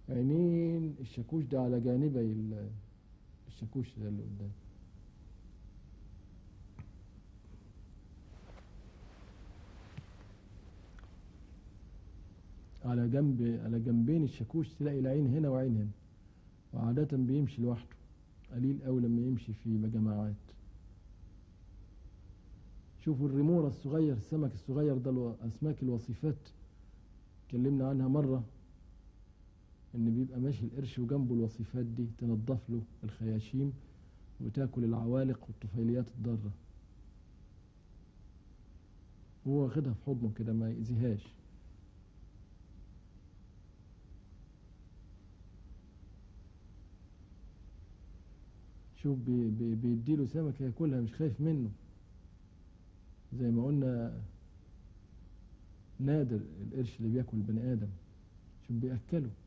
عينين الشاكوش ده على جانبي ال- الشاكوش ده اللي قدام على جنب على جنبين الشاكوش تلاقي العين هنا وعين هنا وعادة بيمشي لوحده قليل أوي لما يمشي في جماعات شوفوا الريمورة الصغير السمك الصغير ده الو- أسماك الوصيفات اتكلمنا عنها مرة إن بيبقى ماشي القرش وجنبه الوصيفات دي تنضف له الخياشيم وتاكل العوالق والطفيليات الضارة وهو واخدها في حضنه كده ما يأذيهاش شوف بي بي بيديله سمك ياكلها مش خايف منه زي ما قلنا نادر القرش اللي بياكل البني آدم شوف بيأكله